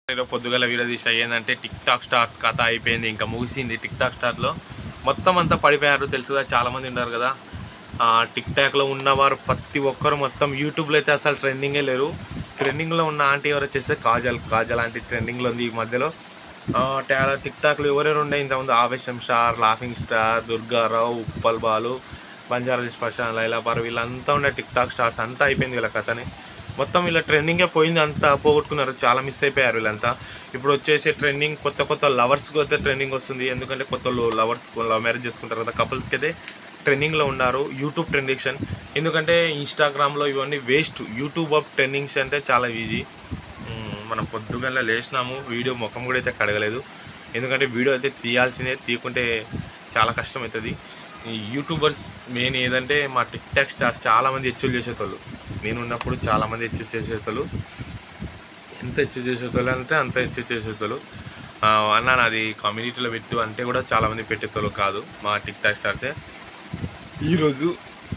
ఈరోజు పొద్దుగల వీడియో తీసి ఏంటంటే టిక్ టాక్ స్టార్స్ కథ అయిపోయింది ఇంకా ముగిసింది టిక్ టాక్ స్టార్లో మొత్తం అంతా పడిపోయారు తెలుసుగా చాలా మంది ఉన్నారు కదా ఆ, టిక్ టాక్లో ఉన్నవారు ప్రతి ఒక్కరు మొత్తం యూట్యూబ్లో అయితే అసలు ట్రెండింగే లేరు ట్రెండింగ్లో ఉన్న ఆంటీ ఎవరు వచ్చేస్తే కాజల్ కాజల్ ఆంటీ ట్రెండింగ్లో ఉంది ఈ మధ్యలో ఆ, టా- టిక్ టాక్లో ఎవరెవరు ఉండే ఇంతకుముందు ఆవేశం star laughing star Durgarao Uppal Balu Banjara స్పర్శన్ లైలాపార్ వీళ్ళంతా ఉండే టిక్ టాక్ స్టార్స్ అంతా అయిపోయింది వీళ్ళ కథని మొత్తం వీళ్ళ ట్రెండింగే పోయింది అంతా పోగొట్టుకున్నారు చాలా మిస్ అయిపోయారు వీళ్ళంతా ఇప్పుడు వచ్చేసి ట్రెండింగ్ కొత్త కొత్త లవర్స్కి అయితే ట్రెండింగ్ వస్తుంది ఎందుకంటే కొత్త లవర్స్ లవ్ మ్యారేజ్ చేసుకుంటారు కదా కపుల్స్కి అయితే ట్రెండింగ్లో ఉన్నారు యూట్యూబ్ ట్రెండింగ్షన్ ఎందుకంటే ఇన్స్టాగ్రామ్లో ఇవన్నీ వేస్ట్ యూట్యూబ్ ఆఫ్ ట్రెండింగ్స్ అంటే చాలా ఈజీ మ్మ్, మనం పొద్దుగల లేచినాము వీడియో ముఖం కూడా అయితే కడగలేదు ఎందుకంటే వీడియో అయితే తీయాల్సిందే తీయకుంటే చాలా కష్టం అవుతుంది ఈ యూట్యూబర్స్ మెయిన్ ఏదంటే మా టిక్ టాక్ స్టార్ చాలామంది హెచ్చులు చేసేటోళ్ళు నేను ఉన్నప్పుడు చాలామంది హెచ్చు చేసేటోళ్ళు ఎంత హెచ్చు చేసేటోళ్ళు అంటే అంత హెచ్చు చేసేటోళ్ళు ఆ, అన్న నాది కమ్యూనిటీలో పెట్టు అంటే కూడా చాలామంది పెట్టేటోళ్ళు కాదు మా టిక్ టాక్ స్టార్సే ఈరోజు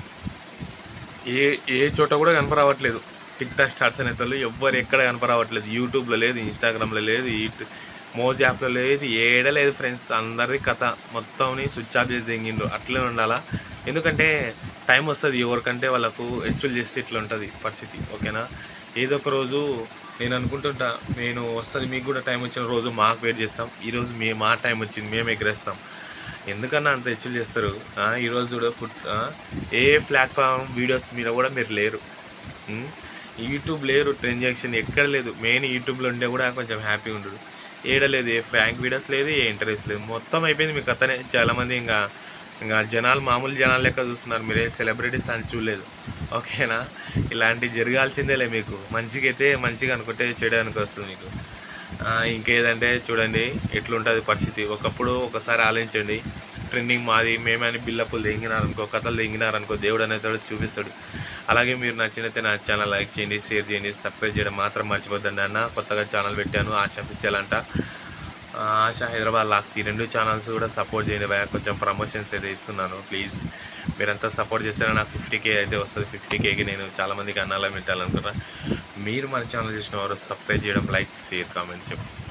ఏ ఏ చోట కూడా కనపరావట్లేదు టిక్ టాక్ స్టార్స్ అనేటోళ్ళు ఎవ్వరు ఎక్కడ కనపరావట్లేదు యూట్యూబ్లో లేదు ఇన్స్టాగ్రామ్లో లేదు ఈ మోజ్ యాప్లో లేదు ఏడ లేదు ఫ్రెండ్స్ అందరి కథ మొత్తంని స్విచ్ ఆఫ్ చేసి తెంగిండ్రు అట్లే ఉండాలా ఎందుకంటే టైం వస్తుంది ఎవరికంటే వాళ్ళకు హెచ్చులు చేస్తే ఇట్లా ఉంటుంది పరిస్థితి ఓకేనా ఏదో ఒక రోజు నేను అనుకుంటుంటా నేను వస్తుంది మీకు కూడా టైం వచ్చిన రోజు మాకు వెయిట్ చేస్తాం ఈరోజు మే మా టైం వచ్చింది మేము ఎగరేస్తాం ఎందుకన్నా అంత హెచ్చులు చేస్తారు ఆ, ఈరోజు కూడా ఫుడ్ ఆ, ఏ ప్లాట్ఫామ్ వీడియోస్ మీద కూడా మీరు లేరు ఉమ్, యూట్యూబ్ లేరు ట్రాన్సాక్షన్ ఎక్కడ లేదు మెయిన్ యూట్యూబ్లో ఉండే కూడా కొంచెం హ్యాపీగా ఉండడు ఏడ లేదు ఏ ఫ్రాంక్ వీడియోస్ లేదు ఏ ఇంటర్వ్యూస్ లేదు మొత్తం అయిపోయింది మీకు అతనే చాలామంది ఇంకా ఇంకా జనాలు మామూలు జనాలు లెక్క చూస్తున్నారు మీరే సెలబ్రిటీస్ అని చూడలేదు ఓకేనా ఇలాంటివి జరగాల్సిందేలే మీకు మంచిగా అయితే మంచిగా అనుకుంటే చేయడానికి వస్తుంది మీకు ఆ, ఇంకేదంటే చూడండి ఎట్లుంటుంది పరిస్థితి ఒకప్పుడు ఒకసారి ఆలోచించండి ట్రెండింగ్ మాది మేమని బిల్లప్పులు తెంగినారనుకో కథలు తెంగినారనుకో దేవుడు అనేది చూపిస్తాడు అలాగే మీరు నచ్చినైతే నా ఛానల్ లైక్ చేయండి షేర్ చేయండి సబ్స్క్రైబ్ చేయడం మాత్రం మర్చిపోద్దండి అన్న కొత్తగా ఛానల్ పెట్టాను ఆశ అఫీషియల్ అంట ఆ, ఆశ హైదరాబాద్ లాక్స్ ఈ రెండు ఛానల్స్ కూడా సపోర్ట్ చేయండి భయ కొంచెం ప్రమోషన్స్ అయితే ఇస్తున్నాను ప్లీజ్ మీరంతా సపోర్ట్ చేస్తారా నాకు ఫిఫ్టీ కే అయితే వస్తుంది ఫిఫ్టీ కేకి నేను చాలామందికి అన్నాలా పెట్టాలనుకుంటున్నా మీరు మన ఛానల్ చూసిన వారు సబ్స్క్రైబ్ చేయడం లైక్ షేర్ కామెంట్ చెప్పండి